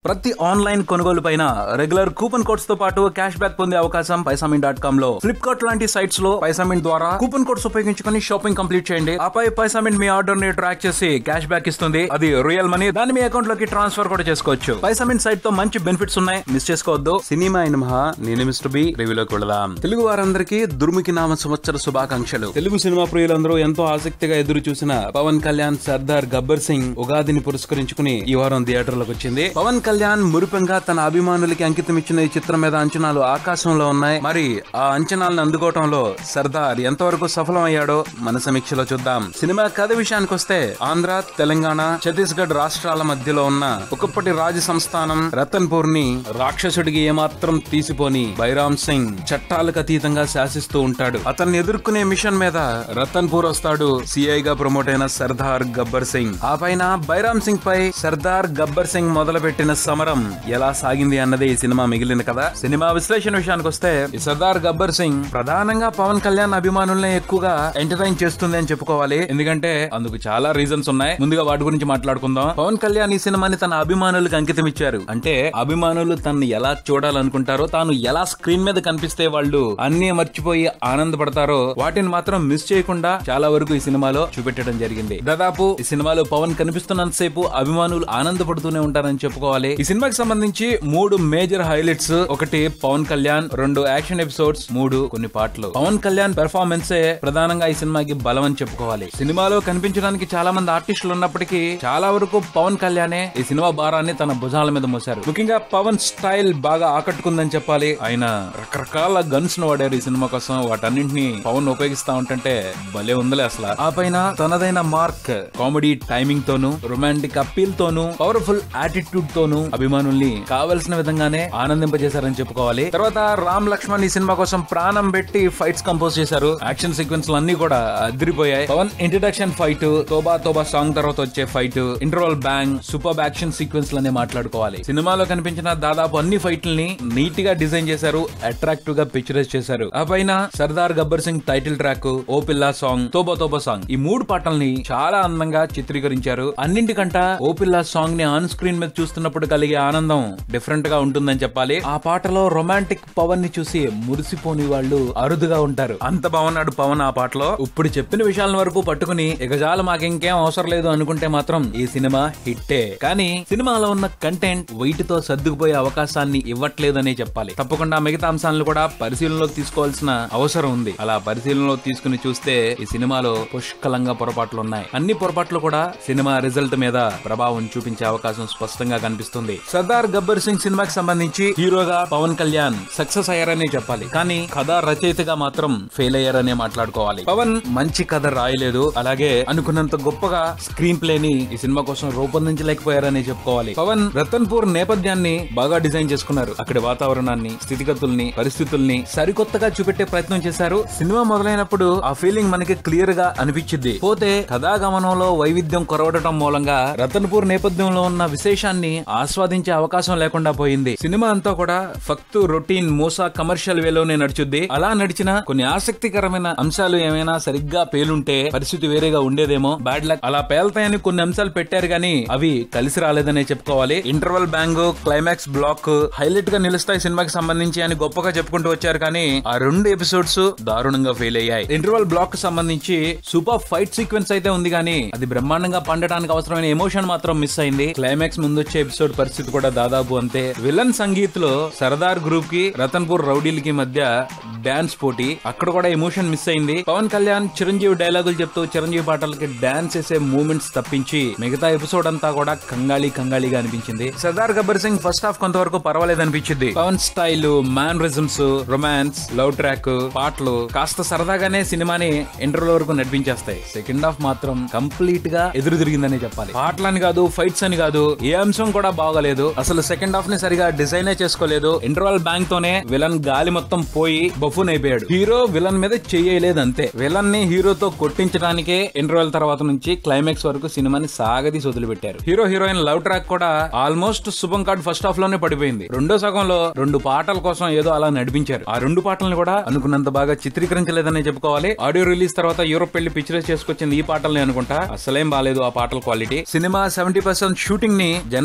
ప్రతి ఆన్లైన్ కొనుగోలు పైన రెగ్యులర్ కూపన్ కోడ్స్ తో పాటు క్యాష్ బ్యాక్ పొందే అవకాశం పైసామిన్ డాట్ కామ్ లో ఫ్లిప్కార్ట్ లాంటి సైట్స్ లో పైసామిన్ ద్వారా కూపన్ కోడ్స్ ఉపయోగించుకొని షాపింగ్ కంప్లీట్ చేయండి ఆపై పైసామిన్ మీ ఆర్డర్ ని ట్రాక్ చేసి క్యాష్ బ్యాక్ ఇస్తుంది అది రియల్ మనీ దాన్ని మీ అకౌంట్ లోకి ట్రాన్స్ఫర్ కూడా చేసుకోవచ్చు పైసామిన్ సైట్ తో మంచి బెనిఫిట్స్ ఉన్నాయి మిస్ చేసుకోవద్దు సినిమా అయిన మహా నేను మిస్టర్ బి రివ్యూలోకి వెళదాం తెలుగు వారందరికీ దుర్ముఖి నామ సంవత్సర శుభాకాంక్షలు తెలుగు సినిమా ప్రియులందరూ ఎంతో ఆసక్తిగా ఎదురు చూసిన పవన్ కళ్యాణ్ సర్దార్ గబ్బర్ సింగ్ ఉగాదిని పురస్కరించుకుని ఈ వారం థియేటర్లకు వచ్చింది పవన్ కళ్యాణ్ మురిపెంగా తన అభిమానులకి అంకితం ఇచ్చిన ఈ చిత్రం మీద అంచనాలు ఆకాశంలో ఉన్నాయి మరి ఆ అంచనాలను అందుకోవటంలో సర్దార్ ఎంతవరకు సఫలం అయ్యాడో మన సమీక్షలో చూద్దాం సినిమా కథ విషయానికి వస్తే ఆంధ్ర తెలంగాణ ఛత్తీస్గఢ్ రాష్ట్రాల మధ్యలో ఉన్న ఒకప్పటి రాజ సంస్థానం రతన్పూర్ ని రాక్షసుడికి ఏమాత్రం తీసిపోని బైరామ్ సింగ్ చట్టాలకు అతీతంగా శాసిస్తూ ఉంటాడు అతన్ని ఎదుర్కొనే మిషన్ మీద రతన్పూర్ వస్తాడు సిఐగా ప్రమోట్ అయిన సర్దార్ గబ్బర్ సింగ్ ఆ పైన బైరామ్ సింగ్ పై సర్దార్ గబ్బర్ సింగ్ మొదలుపెట్టిన సమరం ఎలా సాగింది అన్నదే ఈ సినిమా మిగిలిన కదా సినిమా విశ్లేషణ విషయానికి వస్తే ఈ సర్దార్ గబ్బర్ సింగ్ ప్రధానంగా పవన్ కళ్యాణ్ అభిమానుల్ని ఎక్కువగా ఎంటర్టైన్ చేస్తుంది అని చెప్పుకోవాలి ఎందుకంటే అందుకు చాలా రీజన్స్ ఉన్నాయి ముందుగా వాటి గురించి మాట్లాడుకుందాం పవన్ కళ్యాణ్ ఈ సినిమాని తన అభిమానులకు అంకితం ఇచ్చారు అంటే అభిమానులు తనని ఎలా చూడాలనుకుంటారో తాను ఎలా స్క్రీన్ మీద కనిపిస్తే వాళ్ళు అన్ని మర్చిపోయి ఆనందపడతారో వాటిని మాత్రం మిస్ చేయకుండా చాలా వరకు ఈ సినిమాలో చూపెట్టడం జరిగింది దాదాపు ఈ సినిమాలో పవన్ కనిపిస్తున్నంత సేపు అభిమానులు ఆనందపడుతూనే ఉంటారని చెప్పుకోవాలి ఈ సినిమాకి సంబంధించి మూడు మేజర్ హైలైట్స్ ఒకటి పవన్ కళ్యాణ్ రెండు యాక్షన్ ఎపిసోడ్స్ మూడు కొన్ని పాటలు పవన్ కళ్యాణ్ పెర్ఫార్మెన్స్ ప్రధానంగా ఈ సినిమాకి బలం అని చెప్పుకోవాలి సినిమాలో కనిపించడానికి చాలా మంది ఆర్టిస్టులు ఉన్నప్పటికీ చాలా వరకు పవన్ కళ్యాణే ఈ సినిమా భారాన్ని తన భుజాల మీద మోశారు ముఖ్యంగా పవన్ స్టైల్ బాగా ఆకట్టుకుందని చెప్పాలి ఆయన రకరకాల గన్స్ ను వాడారు ఈ సినిమా కోసం వాటన్నింటిని పవన్ ఉపయోగిస్తా ఉంటుంటే భలే ఉందిలే అసలు ఆ పైన తనదైన మార్క్ కామెడీ టైమింగ్ తోను రొమాంటిక్ అప్పీల్ తోను పవర్ఫుల్ యాటిట్యూడ్ తోను అభిమానుల్ని కావలసిన విధంగానే ఆనందింపజేశారని చెప్పుకోవాలి తర్వాత రామ్ లక్ష్మణ్ ఈ సినిమా కోసం ప్రాణం పెట్టి ఫైట్స్ కంపోజ్ చేశారు యాక్షన్ సీక్వెన్స్ అన్ని కూడా అదిరిపోయాయి Pawan introduction fight Toba Toba song తర్వాత వచ్చే fight interval bang super action sequence లనే మాట్లాడుకోవాలి సినిమాలో కనిపించిన దాదాపు అన్ని ఫైట్లని నీట్ గా డిజైన్ చేశారు అట్రాక్టివ్ గా పిక్చరైజ్ చేశారు ఆ పైన సర్దార్ గబ్బర్ సింగ్ టైటిల్ ట్రాక్ ఓ పిల్లా సాంగ్ తోబా తోబా సాంగ్ ఈ మూడు పాటల్ని చాలా అందంగా చిత్రీకరించారు అన్నింటికంట ఓ పిల్లా సాంగ్ ని ఆన్ స్క్రీన్ మీద చూస్తున్నప్పుడు కలిగే ఆనందం డిఫరెంట్ గా ఉంటుందని చెప్పాలి ఆ పాటలో రొమాంటిక్ పవన్ ని చూసి మురిసిపోని వాళ్ళు అరుదుగా ఉంటారు అంత బాగున్నాడు పవన్ ఆ పాటలో ఇప్పుడు చెప్పిన విషయాల వరకు పట్టుకుని ఎగజాల మాకింకేం అవసరం లేదు అనుకుంటే మాత్రం ఈ సినిమా హిట్టే కానీ సినిమాలో ఉన్న కంటెంట్ వీటితో సర్దుకుపోయే అవకాశాన్ని ఇవ్వట్లేదనే చెప్పాలి తప్పకుండా మిగతా అంశాలను కూడా పరిశీలనలోకి తీసుకోవాల్సిన అవసరం ఉంది అలా పరిశీలనలోకి తీసుకుని చూస్తే ఈ సినిమాలో పుష్కలంగా పొరపాట్లు ఉన్నాయి అన్ని పొరపాట్లు కూడా సినిమా రిజల్ట్ మీద ప్రభావం చూపించే అవకాశం స్పష్టంగా కనిపిస్తుంది సర్దార్ గబ్బర్ సింగ్ సినిమాకి సంబంధించి హీరోగా పవన్ కళ్యాణ్ సక్సెస్ అయ్యారనే చెప్పాలి కానీ కథ రచయితగా మాత్రం ఫెయిల్ అయ్యారనే మాట్లాడుకోవాలి పవన్ మంచి కథ రాయలేదు అలాగే అనుకున్నంత గొప్పగా స్క్రీన్ ప్లే ని ఈ సినిమా కోసం రూపొందించలేకపోయారనే చెప్పుకోవాలి పవన్ రతన్పూర్ నేపథ్యాన్ని బాగా డిజైన్ చేసుకున్నారు అక్కడి వాతావరణాన్ని స్థితిగతుల్ని పరిస్థితుల్ని సరికొత్తగా చూపెట్టే ప్రయత్నం చేశారు సినిమా మొదలైనప్పుడు ఆ ఫీలింగ్ మనకి క్లియర్ గా అనిపించింది పోతే కథాగమనంలో వైవిధ్యం కొరవడటం మూలంగా రతన్పూర్ నేపథ్యంలో ఉన్న విశేషాన్ని ఆస్వాదించే అవకాశం లేకుండా పోయింది సినిమా అంతా కూడా ఫక్తు రొటీన్ మూసా కమర్షియల్ వేలోనే నడుచుద్ది అలా నడిచిన కొన్ని ఆసక్తికరమైన అంశాలు ఏమైనా సరిగ్గా పేలుంటే పరిస్థితి వేరేగా ఉండేదేమో బ్యాడ్ లక్ అలా పేల్తాయని కొన్ని అంశాలు పెట్టారు గానీ అవి కలిసి రాలేదనే చెప్పుకోవాలి interval bang climax block highlight గా నిలుస్తాయి సినిమాకి సంబంధించి అని గొప్పగా చెప్పుకుంటూ వచ్చారు కానీ ఆ రెండు ఎపిసోడ్స్ దారుణంగా ఫెయిల్ అయ్యాయి ఇంటర్వల్ బ్లాక్ సంబంధించి సూపర్ ఫైట్ సీక్వెన్స్ అయితే ఉంది కానీ అది బ్రహ్మాండంగా పండడానికి అవసరమైన ఎమోషన్ మాత్రం మిస్ అయింది క్లైమాక్స్ ముందు వచ్చే ఎపిసోడ్ పరిస్థితి కూడా దాదాపు అంతే విలన్ సంగీత్ లో సరదార్ గ్రూప్ కి రతన్పూర్ రౌడీలకి మధ్య డాన్స్ పోటీ అక్కడ కూడా ఎమోషన్ మిస్ అయింది పవన్ కళ్యాణ్ చిరంజీవి డైలాగులు చెప్తూ చిరంజీవి పాటలకి డాన్స్ చేసే మూమెంట్స్ తప్పించి మిగతా ఎపిసోడ్ అంతా కూడా కంగాళి కంగాళిగా అనిపించింది సర్దార్ గబ్బర్ సింగ్ ఫస్ట్ హాఫ్ కొంతవరకు పర్వాలేదు అనిపించింది Pawan style mannerisms romance love track పాటలు కాస్త సరదాగానే సినిమాని ఇంటర్వల్ వరకు నడిపించేస్తాయి సెకండ్ హాఫ్ మాత్రం కంప్లీట్ గా ఎదురు తిరిగిందనే చెప్పాలి పాటలని కాదు ఫైట్స్ అని కాదు ఏ అంశం కూడా బాగలేదు అసలు సెకండ్ హాఫ్ ని సరిగా డిజైనే చేసుకోలేదు ఇంటర్వల్ బ్యాంక్ తోనే విలన్ గాలి మొత్తం పోయి బఫూన్ అయిపోయాడు హీరో విలన్ మీద చెయ్యలేదు అంతే విలన్ ని హీరోతో కొట్టించడానికే ఇంటర్వెల్ తర్వాత నుంచి క్లైమాక్స్ వరకు సినిమాని సాగదీసి వదిలిపెట్టారు హీరో హీరోయిన్ లవ్ ట్రాక్ కూడా ఆల్మోస్ట్ శుభం కార్డ్ ఫస్ట్ హాఫ్ లోనే పడిపోయింది రెండో సగంలో రెండు పాటల కోసం ఏదో అలా నడిపించారు ఆ రెండు పాటలను కూడా అనుకున్నంత బాగా చిత్రీకరించలేదనే చెప్పుకోవాలి ఆడియో రిలీజ్ తర్వాత యూరోప్ పెళ్లి పిక్చరైజ్ చేసుకొచ్చింది ఈ పాటల్ని అనుకుంటా అసలేం బాలేదు ఆ పాటల quality cinema seventy percent shooting ని జనవరి తర్వాత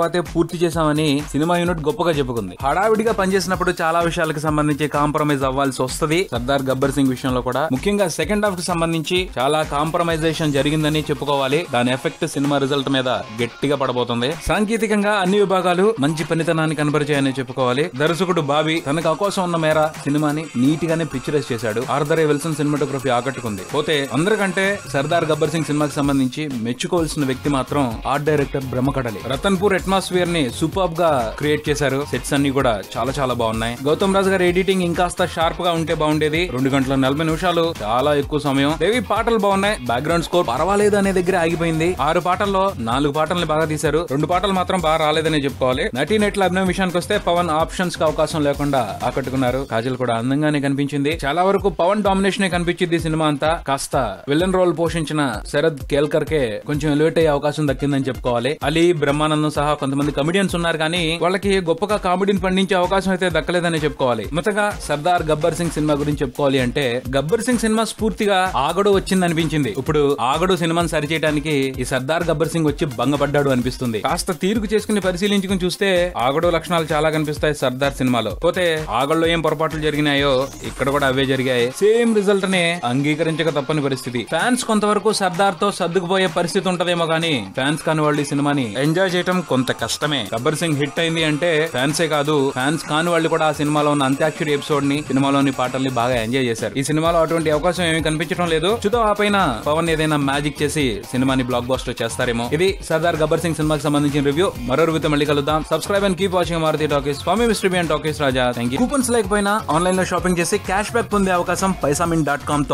తర్వాతే పూర్తి చేశామని సినిమా యూనిట్ గొప్పగా చెప్పుకుంది హడావిడిగా పనిచేసినప్పుడు చాలా విషయాలకు సంబంధించి కాంప్రమైజ్ అవ్వాల్సి వస్తుంది సర్దార్ గబ్బర్ సింగ్ విషయంలో కూడా ముఖ్యంగా సెకండ్ హాఫ్ కి సంబంధించి చాలా కాంప్రమైజేషన్ జరిగిందని చెప్పుకోవాలి దాని ఎఫెక్ట్ సినిమా రిజల్ట్ మీద గట్టిగా పడబోతుంది సాంకేతికంగా అన్ని విభాగాలు మంచి పనితనాన్ని కనబరిచాయని చెప్పుకోవాలి దర్శకుడు బాబీ తనకు అవకాశం ఉన్న మేర సినిమాని నీట్ గానే పిక్చరైజ్ చేశాడు ఆర్థర్ ఏ విల్సన్ సినిమాటోగ్రఫీ ఆకట్టుకుంది పోతే అందరికంటే సర్దార్ గబ్బర్ సింగ్ సినిమాకి సంబంధించి మెచ్చుకోవాల్సిన వ్యక్తి మాత్రం art director Brahma Kadali Rattanpur atmosphere ని సూపర్ గా క్రియేట్ చేశారు సెట్స్ అన్ని కూడా చాలా చాలా బాగున్నాయి గౌతమ్ రాజు గారి ఎడిటింగ్ ఇంకాస్త షార్ప్ గా ఉంటే బాగుండేది రెండు గంటల నలభై నిమిషాలు చాలా ఎక్కువ సమయం దేవి పాటలు బాగున్నాయి బ్యాక్గ్రౌండ్ స్కోర్ పర్వాలేదు అనే దగ్గర ఆగిపోయింది ఆరు పాటల్లో నాలుగు పాటల్ని బాగా తీశారు రెండు పాటలు మాత్రం బాగా రాలేదని చెప్పుకోవాలి నటీ నటుల అభినయం విషయానికి వస్తే పవన్ ఆప్షన్స్ కి అవకాశం లేకుండా ఆకట్టుకున్నారు కాజల్ కూడా అందంగానే కనిపించింది చాలా వరకు పవన్ డామినేషన్ కనిపించింది ఈ సినిమా అంతా కాస్త విలన్ రోల్ పోషించిన శరద్ కేల్కర్ కే కొంచెం ఎలివేట్ అయ్యే అవకాశం దక్కిందని చెప్పుకోవాలి అలీ బ్రహ్మానందం సహా కొంతమంది కమిడియన్స్ ఉన్నారు కానీ వాళ్ళకి గొప్పగా కామెడీని పండించే అవకాశం అయితే దక్కలేదని చెప్పుకోవాలి మొత్తగా సర్దార్ గబ్బర్ సింగ్ సినిమా గురించి చెప్పుకోవాలి అంటే గబ్బర్ సింగ్ సినిమా స్ఫూర్తిగా ఆగడు వచ్చింది అనిపించింది ఇప్పుడు ఆగడు సినిమాని సరిచేయడానికి ఈ సర్దార్ గబ్బర్ సింగ్ వచ్చి భంగపడ్డాడు అనిపిస్తుంది కాస్త తీరుకు చేసుకుని పరిశీలించుకుని చూస్తే ఆగడు లక్షణాలు చాలా కనిపిస్తాయి సర్దార్ సినిమాలో పోతే ఆగడులో ఏం పొరపాట్లు జరిగినాయో ఇక్కడ కూడా అవే జరిగాయి సేమ్ రిజల్ట్ నే అంగీకరించక తప్పని పరిస్థితి ఫ్యాన్స్ కొంతవరకు సర్దార్ తో సర్దుకుపోయే పరిస్థితి ఉంటదేమో కానీ ఫ్యాన్స్ కాని వాళ్ళు ఈ సినిమాని ఎంజాయ్ చేయడం కొంత కష్టమే గబ్బర్ సింగ్ హిట్ అయింది అంటే ఫ్యాన్సే కాదు ఫ్యాన్స్ కాని వాళ్ళు కూడా ఆ సినిమాలో ఉన్న అంత్యాక్షరి ఎపిసోడ్ ని సినిమాలోని పాటల్ని బాగా ఎంజాయ్ చేశారు ఈ సినిమాలో అటువంటి అవకాశం ఏమీ కనిపించడం లేదు చూద్దాం ఆ పైన పవన్ ఏదైనా మ్యాజిక్ చేసి సినిమాని బ్లాక్ బాస్టర్ చేస్తారేమో ఇది సర్దార్ గబ్బర్ సింగ్ సినిమాకి సంబంధించిన రివ్యూ మరో రివ్యూతో మళ్ళీ కలుద్దాం subscribe and keep watching Maruthi Talkies Swami mister B and Talkies Raja thank you coupons లేకపోయినా ఆన్లైన్ లో షాపింగ్ చేసి క్యాష్ బ్యాక్ పొందే అవకాశం పైసామిన్ డాట్ కామ్ తో